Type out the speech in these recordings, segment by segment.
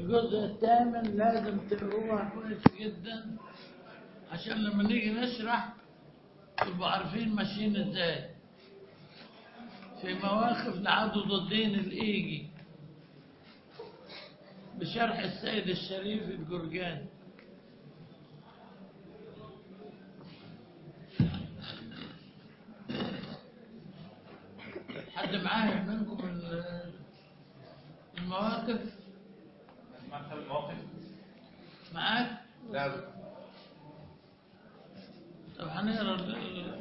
الجزء الثامن لازم تقروها كويس جدا عشان لما نيجي نشرح تبقوا عارفين ماشيين ازاي في مواقف لعضد الدين الإيجي بشرح السيد الشريف الجرجاني حد معايا منكم ال- المواقف مكتب المواقف معاك لا طب هنقرا ال- ال-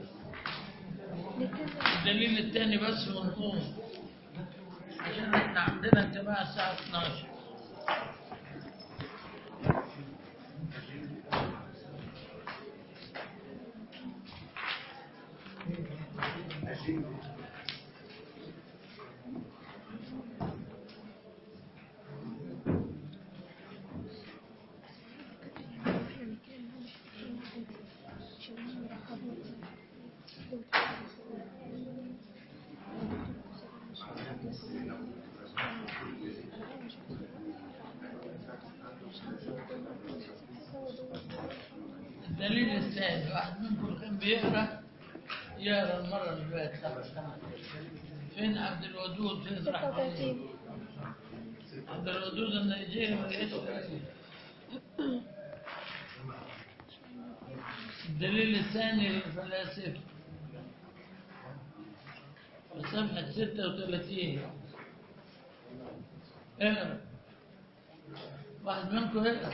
الدليل الثاني بس ونقوم عشان احنا عندنا اجتماع الساعة 12 الدليل الثاني واحد منكم كان بيقرا يقرا المرة اللي فاتت فين عبد الودود فين رحمه الله عبد الودود النيجيري ما جاش الدليل الثاني للفلاسفة في صفحة 36 اقرا واحد منكم يقرا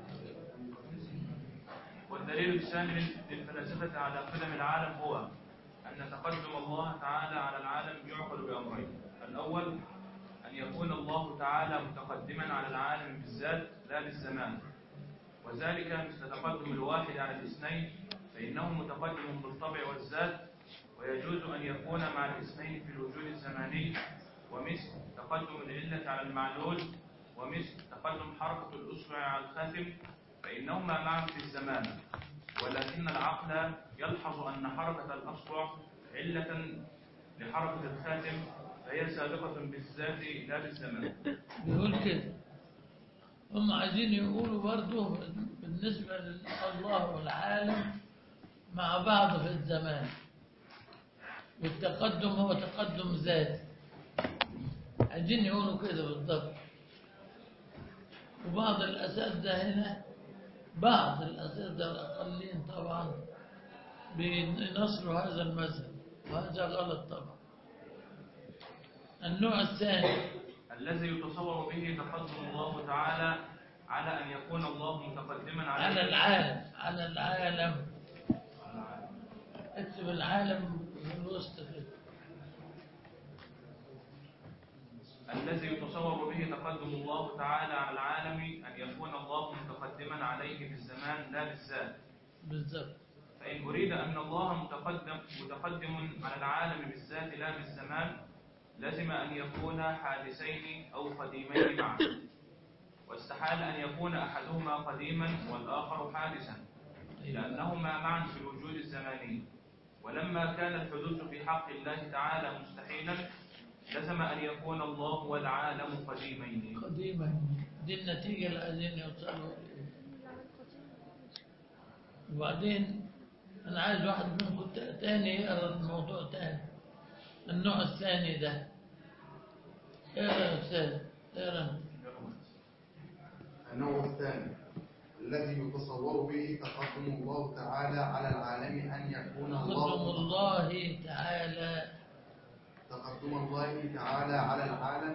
والدليل الثاني للفلاسفة على قدم العالم هو أن تقدم الله تعالى على العالم يعقل بأمرين الأول أن يكون الله تعالى متقدما على العالم بالذات لا بالزمان وذلك مثل تقدم الواحد على الاثنين فإنه متقدم بالطبع والذات ويجوز أن يكون مع الاثنين في الوجود الزماني ومثل تقدم العلة على المعلول ومثل تقدم حركة الأصبع على الخاتم فإنهما معا في الزمان ولكن العقل يلحظ أن حركة الأصبع علة لحركة الخاتم فهي سابقة بالذات لا بالزمان بيقول كده هم عايزين يقولوا برضه بالنسبة لله والعالم مع بعض في الزمان والتقدم هو تقدم ذاتي عايزين يقولوا كده بالضبط وبعض الأساتذة هنا بعض الأساتذة الأقلين طبعا بينصروا هذا المذهب وهذا غلط طبعا النوع الثاني الذي يتصور به تقدم الله تعالى على أن يكون الله متقدما على على العالم على العالم اكتب العالم في الوسط كده الذي يتصور به تقدم الله تعالى على العالم أن يكون الله متقدما عليه بالزمان لا بالذات بالضبط فإن أريد أن الله متقدم متقدم على العالم بالذات لا بالزمان لزم أن يكون حادثين أو قديمين معا واستحال أن يكون أحدهما قديما والآخر حادثا لأنهما معا في الوجود الزماني ولما كان الحدوث في حق الله تعالى مستحيلا لزم أن يكون الله والعالم قديمين قديما دي النتيجة اللي عايزين يوصلوا إليها وبعدين أنا عايز واحد منكم تا- تاني يقرا الموضوع تاني النوع الثاني ده اقرا يا أستاذ اقرا النوع الثاني الذي يتصور به تقدم الله تعالى على العالم أن يكون قدم الله الله تعالى تقدم الله تعالى على العالم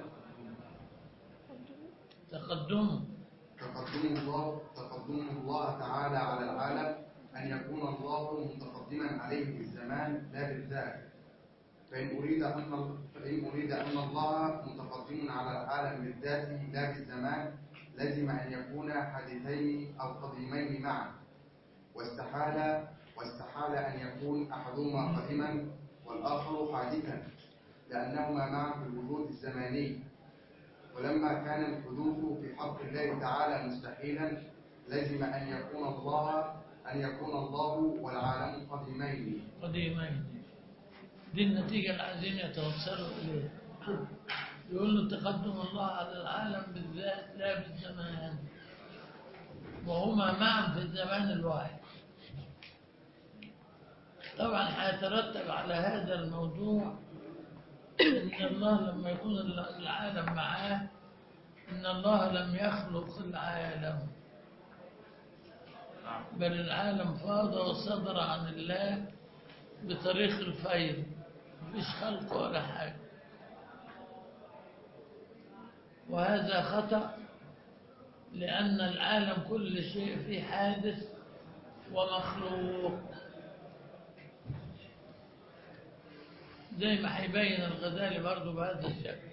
تقدمه تقدم الله تقدم الله تعالى على العالم أن يكون الله متقدما عليه بالزمان لا بالذات فإن أريد أن فإن أريد أن الله متقدم على العالم بالذات لا بالزمان لزم أن يكون حادثين أو قديمين معا واستحال واستحال أن يكون أحدهما قديما والآخر حادثا لأنهما معا في الوجود الزماني ولما كان الحدوث في حق الله تعالى مستحيلا لزم أن يكون الله أن يكون الله والعالم قديمين قديمين دي النتيجة اللي عايزين يتوصلوا إليها يقول له تقدم الله على العالم بالذات لا بالزمان وهما معا في الزمان الواحد طبعا هيترتب على هذا الموضوع ان الله لما يكون العالم معاه ان الله لم يخلق العالم نعم بل العالم فاض وصدر عن الله بطريق الفيض مفيش خلق ولا حاجة وهذا خطأ لأن العالم كل شيء فيه حادث ومخلوق زي ما هيبين الغزالي برضه بهذا الشكل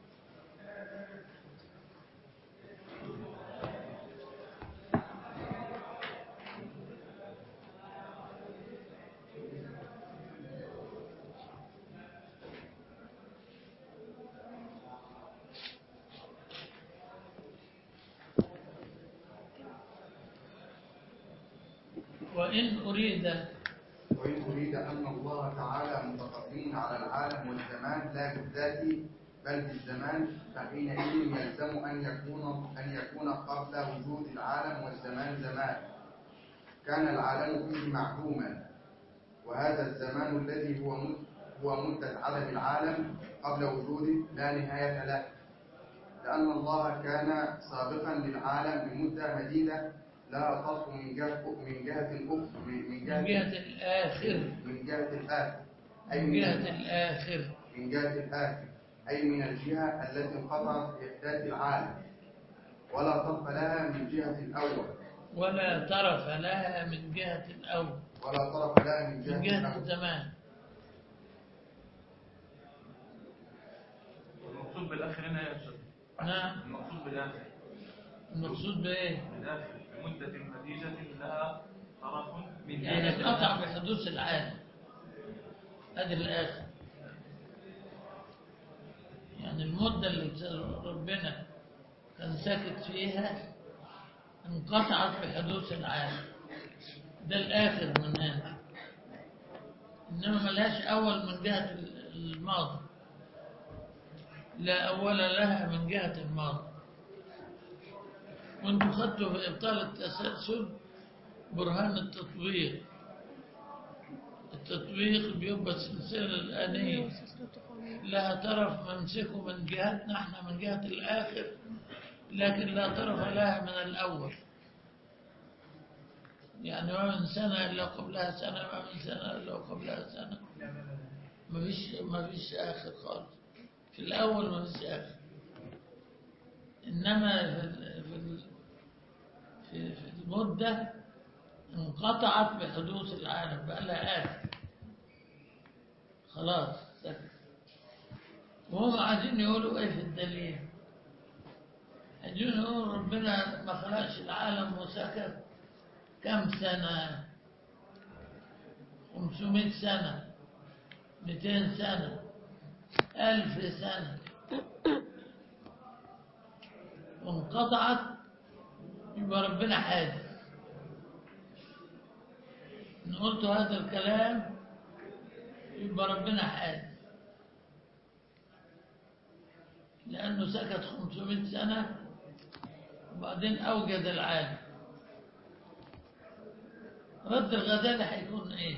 وإن أريد وإن أريد أن الله تعالى متقدم على العالم والزمان لا بالذات بل بالزمان فحينئذ يلزم أن يكون أن يكون قبل وجود العالم والزمان زمان كان العالم فيه معدوما وهذا الزمان الذي هو مد هو مدة عدم العالم قبل وجوده لا نهاية له لأن الله كان سابقا للعالم بمدة مديدة لا طرف من جهة من جهة أخرى من من من جهة جهة الآخر من جهة الآخر أي من من جهة الآخر من جهة الآخر أي من الجهة التي انقطعت إحداث العالم ولا طرف لها من جهة الأول ولا طرف لها من جهة الأول ولا طرف لها من جهة من جهة الأول الزمان المقصود بالآخر هنا يا أستاذ نعم المقصود بالآخر المقصود بإيه؟ بالآخر بمدة مديدة لها طرف من يعني جهة انقطع بحدوث العالم هذه الآخر يعني المدة اللي ربنا كان ساكت فيها انقطعت بحدوث العالم ده الآخر من هنا إنما ملهاش أول من جهة الماضي لا أول لها من جهة الماضي وانتم خدتوا في إبطال التسلسل برهان التطبيق التطبيق بيبقى السلسلة الآنية لها طرف ممسكه من جهتنا احنا من جهة الآخر لكن لا طرف لها من الأول يعني ما من سنة إلا قبلها سنة ما من سنة إلا قبلها سنة ما فيش ما فيش آخر خالص في الأول ما فيش آخر إنما في ال- في ال- في في المدة انقطعت بحدوث العالم بقى لها آخر خلاص سكت وهم عايزين يقولوا ايه في الدليل عايزين يقولوا ربنا ما خلقش العالم وسكت كم سنة 500 سنة 200 سنة ألف سنة وانقطعت يبقى ربنا حادث إن قلت هذا الكلام يبقى ربنا حادث لأنه سكت 500 سنة وبعدين أوجد العالم رد الغزالي هيكون إيه؟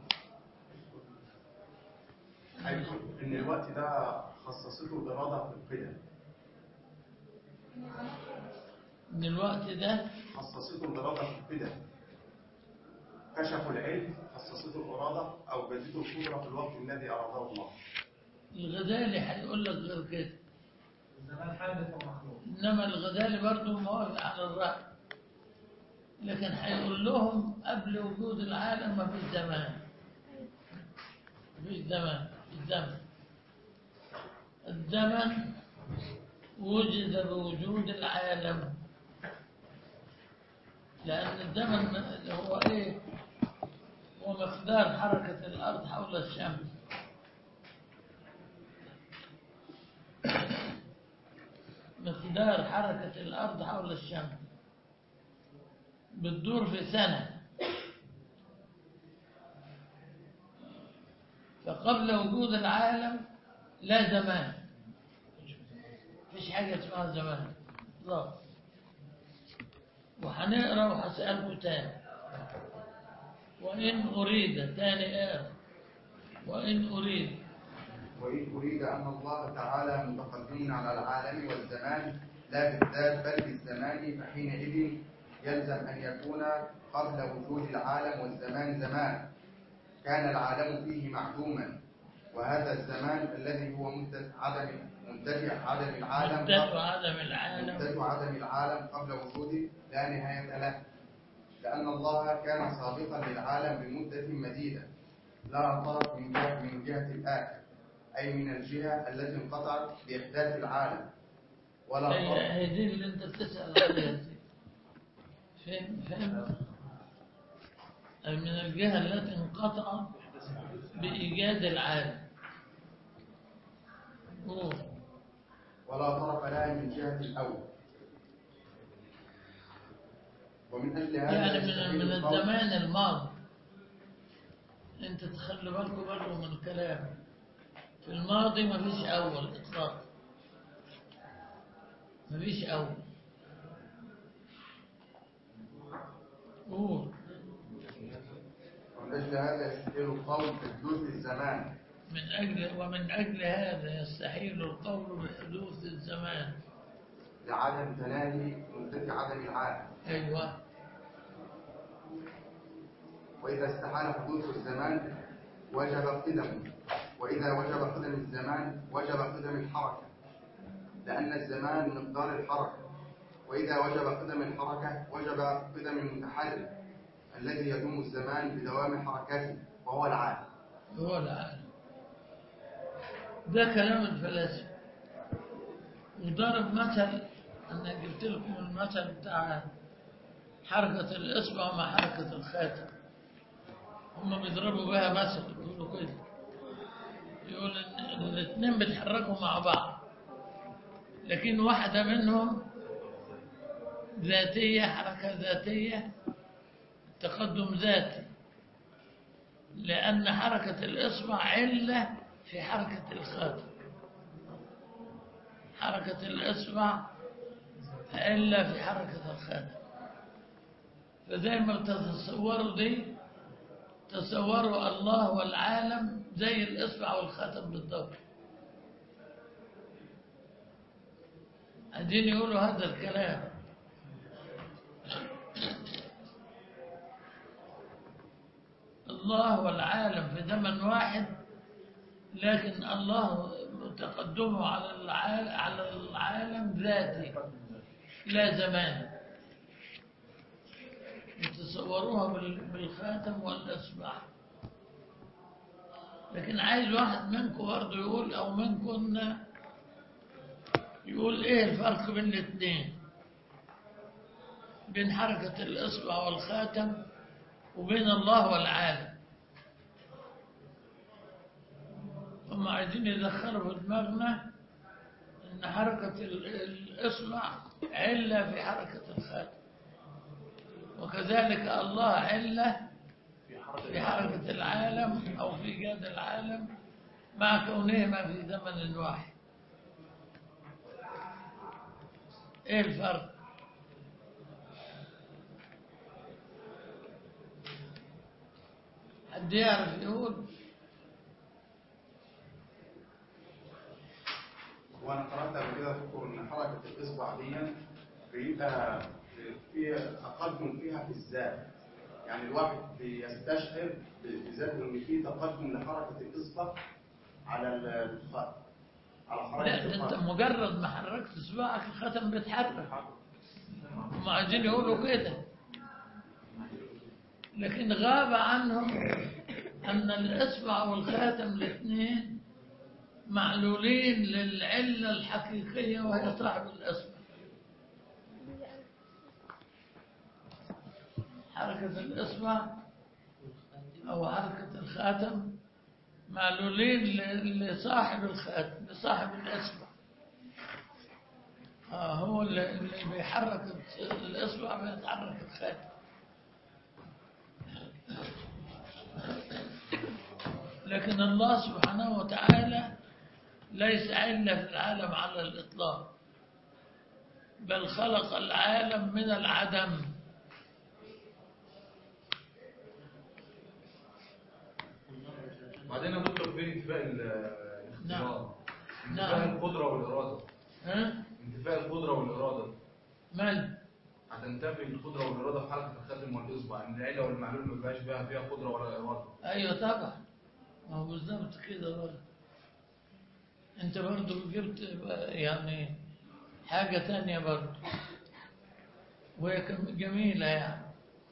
هيكون ان الوقت ده خصصته الاراده في القدم إن الوقت ده خصصته الاراده في القدم كشفوا العلم خصصته الاراده اوجدته القدره في الوقت الذي اراده الله الغزالي هيقول لك غير كده الزمان حادث ومخلوق إنما الغزالي برضه موافق على الرأي لكن هيقول لهم قبل وجود العالم ما فيش زمان ما فيش زمان الزمن الزمن وجد بوجود العالم لأن الزمن اللي هو إيه هو مقدار حركة الأرض حول الشمس مقدار حركة الأرض حول الشمس بتدور في سنة فقبل وجود العالم لا زمان مفيش حاجة اسمها زمان لا وهنقرا وهسألكوا تاني وإن أريد تاني آية وإن أريد وإن أريد أن الله تعالى متقدم على العالم والزمان لا بالذات بل بالزمان فحينئذ يلزم أن يكون قبل وجود العالم والزمان زمان كان العالم فيه معدوما وهذا الزمان الذي هو مدة عدم منتهي عدم العالم مدة عدم العالم مدة عدم العالم قبل وجوده لا نهاية له لأن الله كان سابقا للعالم بمدة مديدة لا طرف من جهة من جهة الآخر أي من الجهة التي انقطعت بإحداث العالم ولا هي طرف هي دي اللي أنت بتسأل عليها دي فهم فهمت أي من الجهة التي انقطعت بإيجاد العالم قول. ولا طرف لها من جهة الأول ومن أجل هذا يعني من يستحيل من القول- الزمان الماضي انت تخلي بالكم برضه من الكلام في الماضي ما فيش اول اطلاقا ما فيش اول قول ومن أجل هذا يستحيل القول بحدوث الزمان من اجل ومن اجل هذا يستحيل القول بحدوث الزمان لعدم تناهي مدة عدم العالم ايوه وإذا استحال حدوث الزمان وجب قدمه وإذا وجب قدم الزمان وجب قدم الحركة لأن الزمان مقدار الحركة وإذا وجب قدم الحركة وجب قدم المتحرك الذي يدوم الزمان بدوام حركته وهو العالم هو العالم ده كلام الفلاسفة وضرب مثل أنا جبت لكم المثل بتاع حركة الإصبع مع حركة الخاتم هم بيضربوا بها مثل يقولوا كده يقول إن الاثنين بيتحركوا مع بعض لكن واحدة منهم ذاتية حركة ذاتية تقدم ذاتي لأن حركة الإصبع علة في حركة الخاتم حركة الإصبع علة في حركة الخاتم فزي ما تتصوروا دي تصوروا الله والعالم زي الإصبع والخاتم بالضبط عايزين يقولوا هذا الكلام الله والعالم في زمن واحد لكن الله تقدمه على العالم, على العالم ذاتي لا زمان يتصوروها بال- بالخاتم والإصبع لكن عايز واحد منكم برضه يقول أو منكم يقول إيه الفرق بين الاثنين بين حركة الإصبع والخاتم وبين الله والعالم هم عايزين يدخلوا في دماغنا ان حركة ال- الإصبع علة في حركة الخاتم وكذلك الله علة في حركة العالم أو في إيجاد العالم مع كونهما في زمن واحد إيه الفرق؟ حد يعرف يقول وانا قرات قبل كده دكتور ان حركه الاصبع دي بيبقى في تقدم فيها في الذات يعني الواحد بيستشعر بذاته ان في تقدم لحركه الاصبع على الخط على لا حركه ده انت الخط مجرد ما حركت صباعك الختم بيتحرك هم عايزين يقولوا كده لكن غاب عنهم ان الاصبع والخاتم الاثنين معلولين للعله الحقيقيه وهي صاحب الاصبع حركه الاصبع او حركه الخاتم معلولين ل- لصاحب الخاتم لصاحب الاصبع آه هو اللي اللي بيحرك الاصبع بيتحرك الخاتم لكن الله سبحانه وتعالى ليس علة في العالم على الإطلاق بل خلق العالم من العدم بعدين يا دكتور فين انتفاء ال- نعم. الاختيار نعم. انتفاء القدرة والإرادة ها انتفاء القدرة والإرادة مال هتنتفي القدرة والإرادة في حالة الخاتم والإصبع إن العلة والمعلول ما بيبقاش فيها فيها قدرة ولا إرادة ايوه طبعا ما هو بالظبط كده برضه انت برضه جبت يعني حاجة تانية برضه وهي كم- جميلة يعني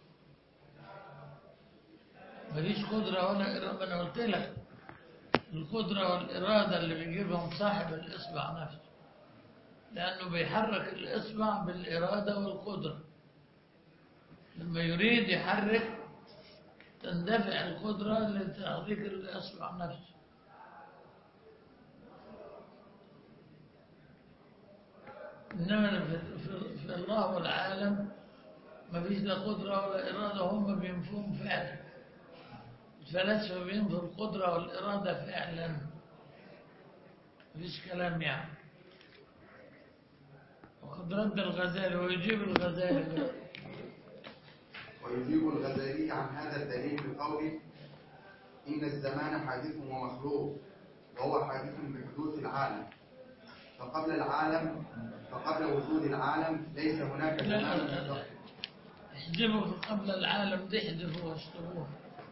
ماليش قدرة ولا إرادة أنا قلت لك القدرة والإرادة اللي بيجيبهم صاحب الإصبع نفسه لأنه بيحرك الإصبع بالإرادة والقدرة لما يريد يحرك تندفع القدرة لتحريك الإصبع نفسه إنما في, في, في الله والعالم ما فيش لا قدرة ولا إرادة هم بينفون فعلا الفلاسفة بينفوا القدرة والإرادة فعلا ما فيش كلام يعني وقد رد الغزالي ويجيب الغزالي ويجيب الغزالي عن هذا الدليل بقوله إن الزمان حادث ومخلوق وهو حادث بحدوث العالم فقبل العالم فقبل وجود العالم ليس هناك لا، زمان لا، لا. مطلق احذفوا قبل العالم دي احذفوا واشتروها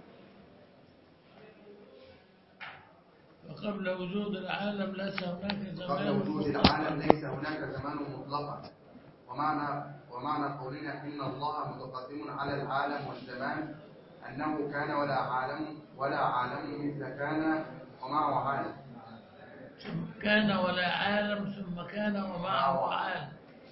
وقبل وجود العالم ليس هناك زمان قبل وجود العالم ليس هناك زمان مطلقا ومعنى ومعنى قولنا إن الله متقدم على العالم والزمان أنه كان ولا عالم ولا عالم مثل كان ومعه عالم ثم كان ولا عالم ثم كان ومعه عالم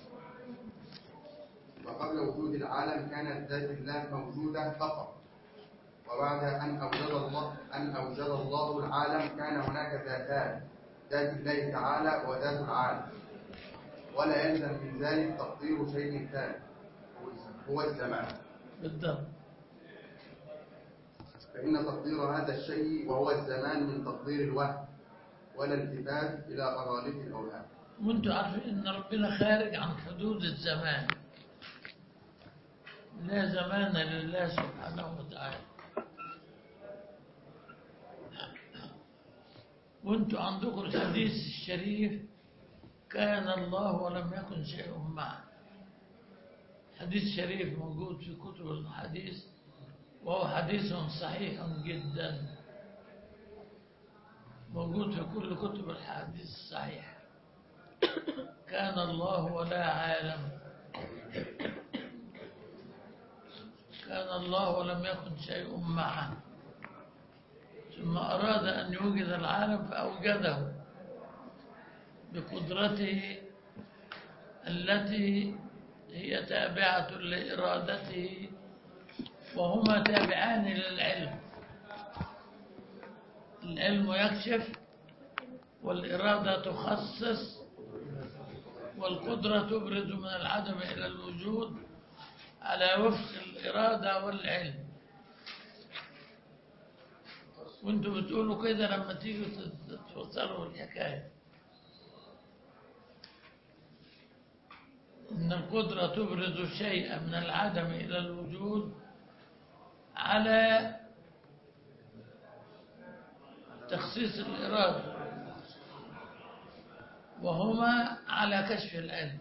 وقبل وجود العالم كانت ذات الله موجودة فقط وبعد أن أوجد الله أن أوجد الله العالم كان هناك ذاتان ذات الله تعالى وذات العالم ولا يلزم من ذلك تقدير شيء ثاني هو الزمان بالضبط فإن تقدير هذا الشيء وهو الزمان من تقدير الوهم ولا التفات إلى أغاليط الأوهام وانتوا عارفين ان ربنا خارج عن حدود الزمان لا زمان لله سبحانه وتعالى وانتوا عندكم الحديث الشريف كان الله ولم يكن شيء معه حديث شريف موجود في كتب الحديث وهو حديث صحيح جدا موجود في كل كتب الحديث الصحيح كان الله ولا عالم كان الله ولم يكن شيء معه ثم أراد أن يوجد العالم فأوجده بقدرته التي هي تابعة لإرادته وهما تابعان للعلم العلم يكشف والإرادة تخصص والقدرة تبرز من العدم إلى الوجود على وفق الإرادة والعلم وانتوا بتقولوا كده لما تيجوا تفسروا الحكاية إن القدرة تبرز شيئا من العدم إلى الوجود على تخصيص الإرادة وهما على كشف العلم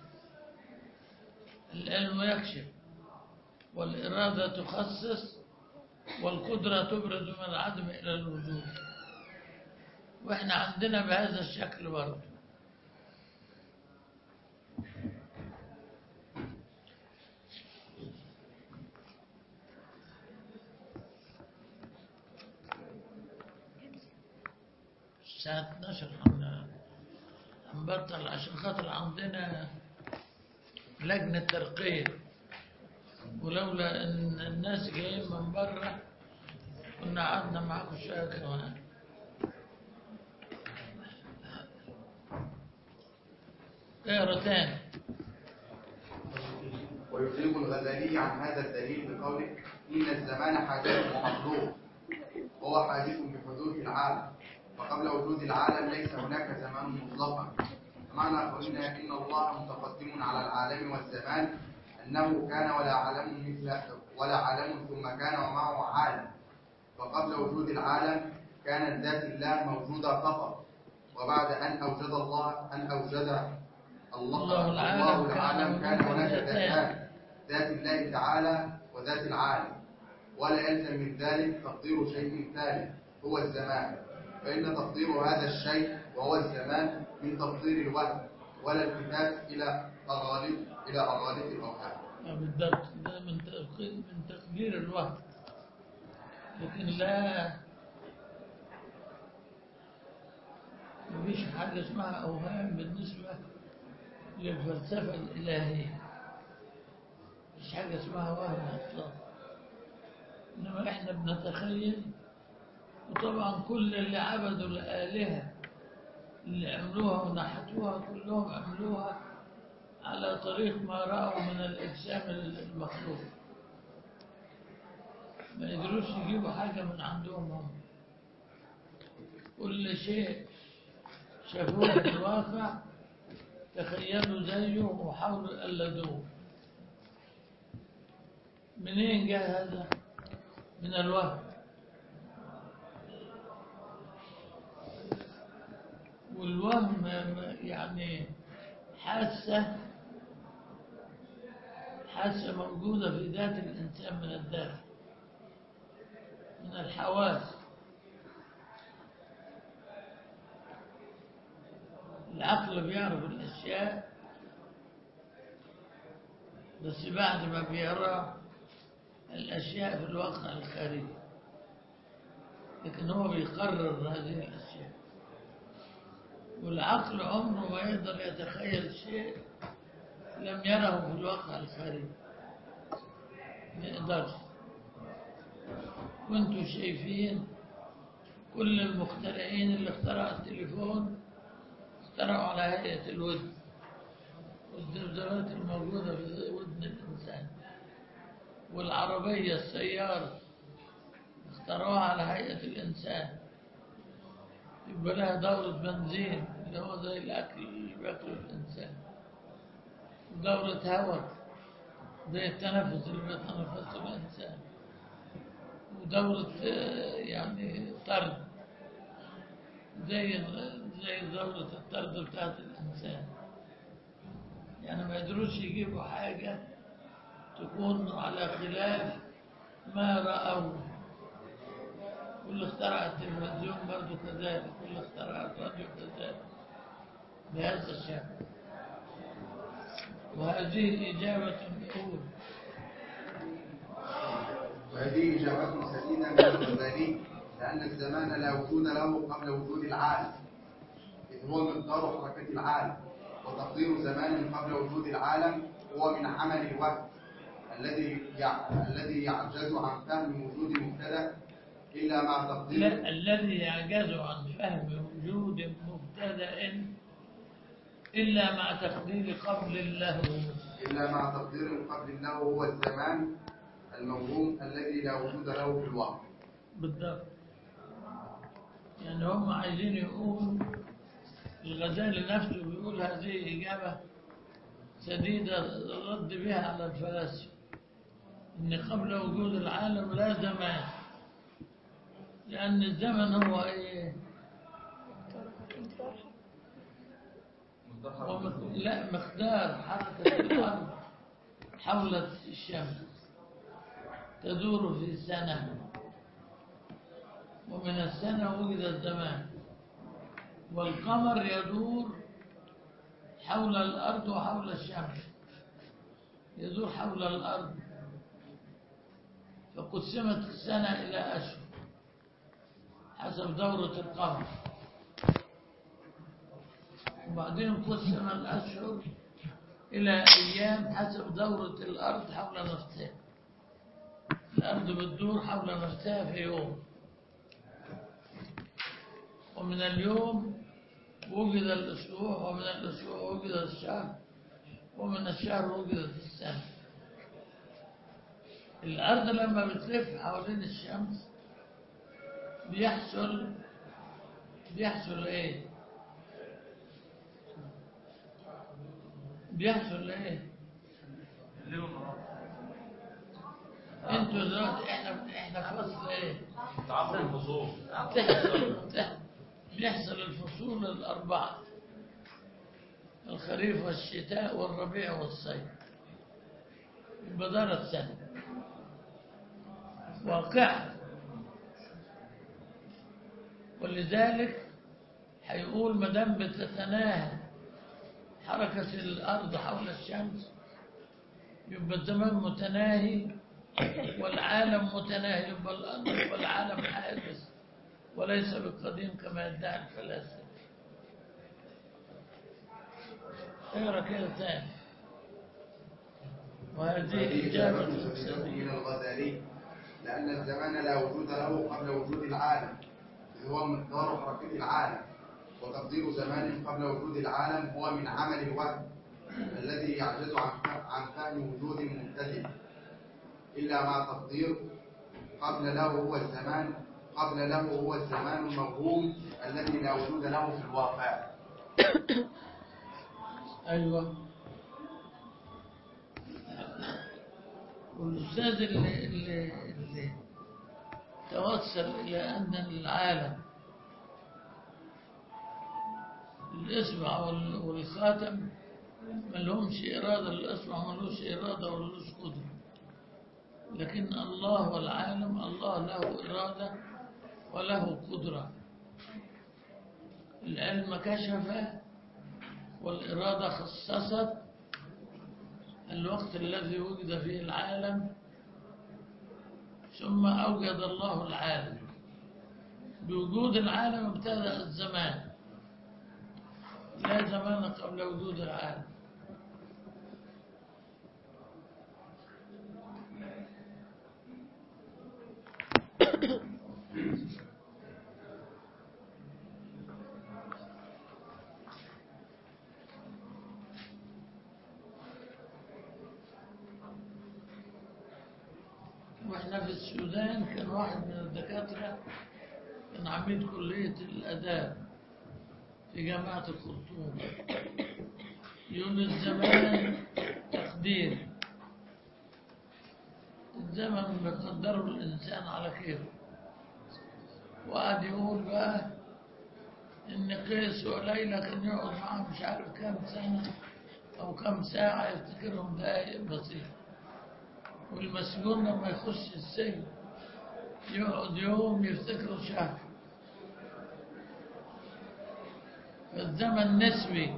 العلم يكشف والإرادة تخصص والقدرة تبرز من العدم إلى الوجود وإحنا عندنا بهذا الشكل برضه الساعة 12 هن- هنبطل عشان خاطر عندنا لجنة ترقية ولولا ان الناس جايين من بره كنا قعدنا معاكم شوية كمان اقرا تاني ويجيب الغزالي عن هذا الدليل بقوله إن الزمان حادث ومخلوق وهو حادث بحدوث العالم فقبل وجود العالم ليس هناك زمان مطلقا معنى قولنا إن الله متقدم على العالم والزمان أنه كان ولا عالم مثل ولا عالم ثم كان ومعه عالم فقبل وجود العالم كانت ذات الله موجودة فقط وبعد أن أوجد الله أن أوجد الله, الله العالم الله كان العالم كان هناك هناك ذاتان. ذاتان ذات الله تعالى وذات العالم ولا يلزم من ذلك تقدير شيء ثالث هو الزمان فإن تقدير هذا الشيء وهو الزمان من تقدير الوهم ولا التفات إلى أغاليط إلى أغاليط الأوهام آه، بالضبط ده من تقدير من تقدير الوهم لكن لا مفيش حاجة اسمها أوهام بالنسبة للفلسفة الإلهية مفيش حاجة اسمها وهم إطلاقا إنما إحنا بنتخيل وطبعا كل اللي عبدوا الآلهة اللي عملوها ونحتوها كلهم عملوها على طريق ما رأوا من الإجسام المخلوق ما يقدروش يجيبوا حاجة من عندهم هم كل شيء شافوه في الواقع تخيلوا زيه وحاولوا يقلدوه منين جاء هذا؟ من الوهم والوهم يعني حاسة حاسة موجودة في ذات الإنسان من الداخل من الحواس العقل بيعرف الأشياء بس بعد ما بيرى الأشياء في الواقع الخارجي لكن هو بيقرر هذه الأشياء والعقل عمره ما يقدر يتخيل شيء لم يره في الواقع الخارجي ما يقدرش وانتم شايفين كل المخترعين اللي اخترعوا التليفون اخترعوا على هيئة الودن والذبذبات الموجودة في ودن الإنسان والعربية السيارة اخترعوها على هيئة الإنسان يبقى لها دورة بنزين اللي هو زي الأكل اللي بياكله الإنسان ودورة هواء زي التنفس اللي بيتنفسه الإنسان ودورة آه، يعني طرد زي زي دورة الطرد بتاعت الإنسان يعني ما يقدروش يجيبوا حاجة تكون على خلاف ما رأوه واللي اخترع التلفزيون برضه كذلك واللي اخترع الراديو كذلك بهذا الشكل وهذه إجابة أولى وهذه إجابة سديدة من الغزالي لأن الزمان لا وجود له قبل وجود العالم إذ هو مقدار حركة العالم وتقدير زمان قبل وجود العالم هو من عمل الوهم الذي يع... الذي يعجز عن فهم وجود مبتدأ إلا مع تقدير لا الذي يعجز عن فهم وجود مبتدأ إلا مع تقدير قبل له إلا مع تقدير قبل له هو الزمان الموهوم الذي لا وجود له في الوهم بالضبط يعني هم عايزين يقولوا الغزالي نفسه بيقول هذه إجابة سديدة رد بها على الفلاسفة إن قبل وجود العالم لا زمان لأن الزمن هو إيه؟ هو مق- لا مقدار حركة الأرض حول الشمس تدور في سنة ومن السنة وجد الزمان والقمر يدور حول الأرض وحول الشمس يدور حول الأرض فقسمت السنة إلى أشهر حسب دورة القمر وبعدين قسم الأشهر إلى أيام حسب دورة الأرض حول نفسها الأرض بتدور حول نفسها في يوم ومن اليوم وجد الأسبوع ومن الأسبوع وجد الشهر ومن الشهر وجدت السنة الأرض لما بتلف حوالين الشمس بيحصل بيحصل إيه؟ بيحصل ايه الليل والنهار انتوا دلوقتي احنا احنا في فصل ايه تعاقب الفصول تحصل تح- بيحصل الفصول الأربعة الخريف والشتاء والربيع والصيف بدار السنة واقعة ولذلك هيقول ما دام بتتناهى حركة الأرض حول الشمس يبقى الزمان متناهي والعالم متناهي يبقى الأرض والعالم حادث وليس بالقديم كما يدعي الفلاسفة اقرا كده تاني وهذه هذه إجابة إجابة سديدة المفسرين من الغزالي لأن الزمان لا وجود له قبل وجود العالم إذ هو مقدار حركة العالم وتقدير زمان قبل وجود العالم هو من عمل الوهم الذي يعجز عن عن فهم وجود مبتدئ إلا مع تقدير قبل له هو الزمان قبل له هو الزمان الموهوم الذي لا وجود له في الواقع أيوة والأستاذ اللي, اللي, اللي توصل إلى أن العالم الإصبع وال- والخاتم ما لهمش إرادة الإصبع ملوش إرادة ولوش قدرة لكن الله والعالم الله له إرادة وله قدرة العلم كشف والإرادة خصصت الوقت الذي وجد فيه العالم ثم أوجد الله العالم بوجود العالم ابتدأ الزمان لا زمان قبل وجود العالم واحنا في السودان كان واحد من الدكاترة كان عميد كلية الآداب في جامعة الخرطوم يقول الزمان تقدير الزمن بيقدره الإنسان على كيفه وقعد يقول بقى إن قيس وليلى كان يقعد معاه مش عارف كام سنة أو كام ساعة يفتكرهم دقايق بسيطة والمسجون لما يخش السجن يقعد يوم يفتكره شهر فالزمن نسبي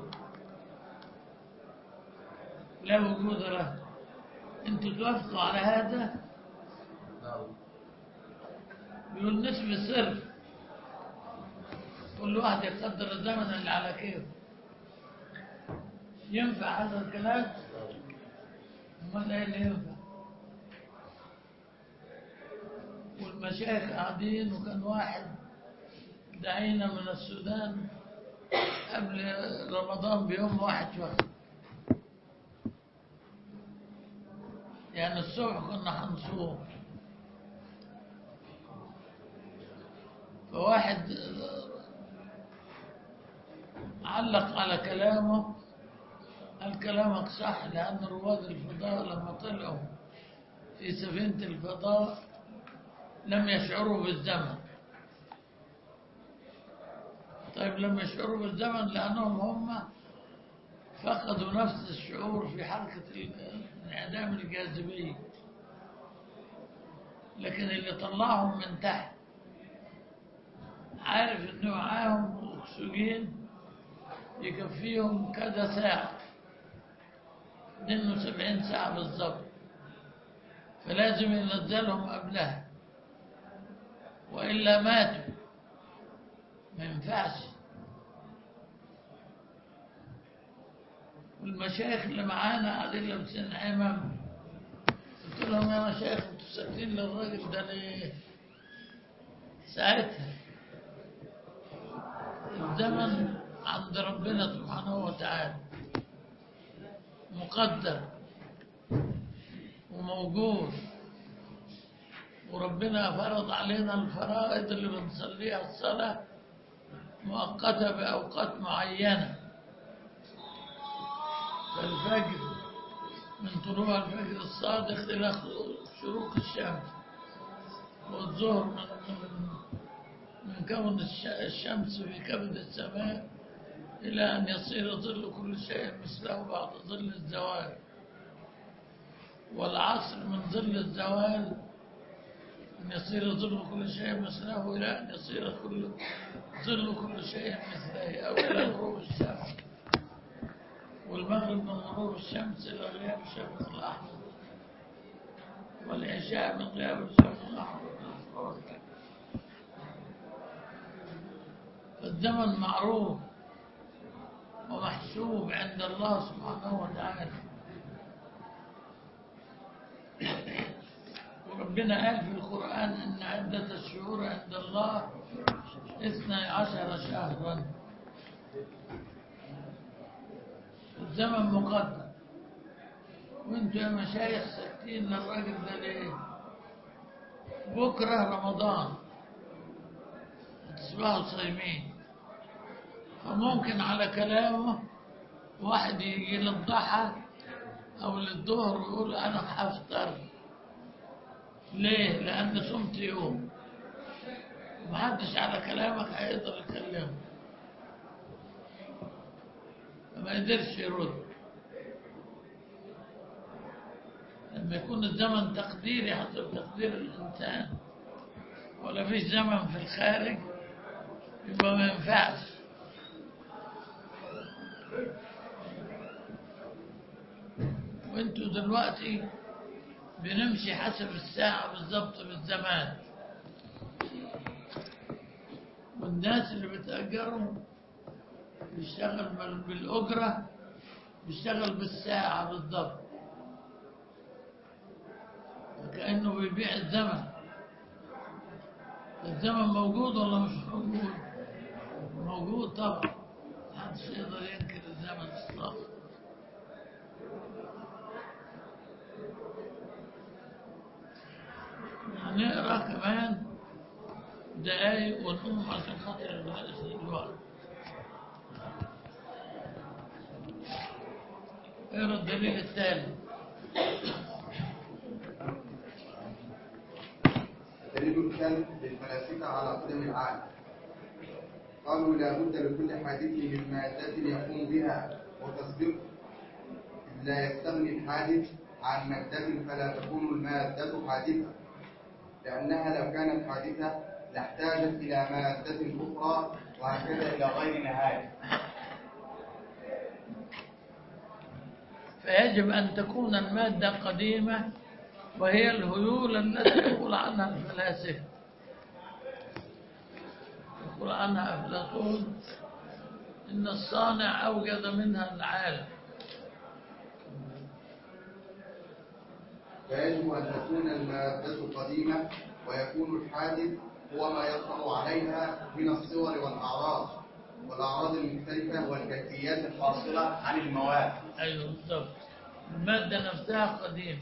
لا وجود له انتوا توافقوا على هذا بيقول نسبي صرف كل واحد يقدر الزمن اللي على كيفه ينفع هذا الكلام امال ايه اللي ينفع والمشايخ قاعدين وكان واحد دعينا من السودان قبل رمضان بيوم واحد شهر يعني الصبح كنا هنصوم فواحد علق على كلامه قال كلامك صح لأن رواد الفضاء لما طلعوا في سفينة الفضاء لم يشعروا بالزمن طيب لم يشعروا بالزمن لأنهم هم فقدوا نفس الشعور في حركة انعدام الجاذبية لكن اللي طلعهم من تحت عارف انه معاهم اكسجين يكفيهم كذا ساعة 72 ساعة بالظبط فلازم ينزلهم قبلها وإلا ماتوا ما ينفعش والمشايخ اللي معانا قاعدين لابسين عمم قلت لهم يا مشايخ انتوا ساكتين للراجل ده ليه؟ ساعتها الزمن عند ربنا سبحانه وتعالى مقدر وموجود وربنا فرض علينا الفرائض اللي بنصليها الصلاة مؤقتة بأوقات معينة فالفجر من طلوع الفجر الصادق إلى شروق الشمس والظهر من من من كون الش- الشمس في كبد السماء إلى أن يصير ظل كل شيء مثله بعد ظل الزوال والعصر من ظل الزوال أن يصير ظل كل شيء مثله إلى أن يصير كل ظل كل شيء مثله أو إلى غروب الشمس والمغرب من غروب الشمس إلى غياب الشمس الأحمر والعشاء من غياب الشمس الأحمر فالزمن معروف ومحسوب عند الله سبحانه وتعالى وربنا قال في القرآن إن عدة الشهور عند الله اثني عشر شهرا الزمن مقدر وانتوا يا مشايخ ساكتين للراجل ده ليه بكرة رمضان تصبحوا صايمين فممكن على كلامه واحد يجي للضحى أو للظهر ويقول أنا هفطر ليه؟ لأن صمت يوم محدش على كلامك هيقدر يكلمه فما يقدرش يرد لما يكون الزمن تقديري حسب تقدير الإنسان ولا فيش زمن في الخارج يبقى ما ينفعش وانتوا دلوقتي بنمشي حسب الساعة بالظبط بالزمان والناس اللي بتأجرهم بيشتغل بال- بالأجرة بيشتغل بالساعة بالضبط كأنه بيبيع الزمن الزمن موجود ولا مش موجود موجود طبعا محدش يقدر ينكر الزمن الصافي هنقرا كمان دقايق ونقوم عشان خاطر الوقت اقرا الدليل الثالث دليل الثالث للفلاسفة على قدم العالم قالوا لا بد لكل حادث من مادة يقوم بها وتسبقه إذ لا يستغني الحادث عن مادة فلا تكون المادة حادثة لأنها لو كانت حادثة لاحتاجت إلى مادة أخرى وهكذا إلى غير نهاية فيجب أن تكون المادة قديمة وهي الهيول التي يقول عنها الفلاسفة يقول عنها أفلاطون إن الصانع أوجد منها العالم فيجب أن تكون المادة قديمة ويكون الحادث هو ما يطلع عليها من الصور والأعراض والأعراض المختلفة والكيفيات الحاصلة عن المواد أيوه بالضبط المادة نفسها قديمة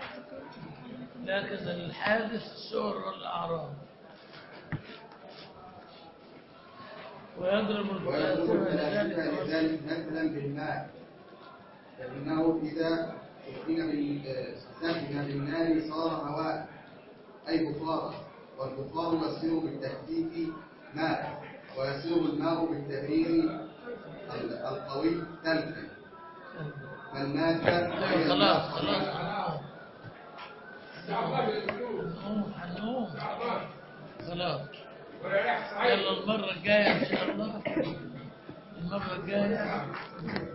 لكن الحادث الصور والأعراض ويضرب ويضرب الفلاسفة الفلاسفة ذلك لذلك مثلا بالماء فإنه إذا سخن بال- سخن بالنار صار هواء أي بخارا والبخار يصير بالتكثيف ماء ويصير الماء بالتبريد ال- القوي ثلجا والمادة أيوه خلاص خلاص هنقوم هنقوم خلاص يلا المرة الجاية إن شاء الله المرة الجاية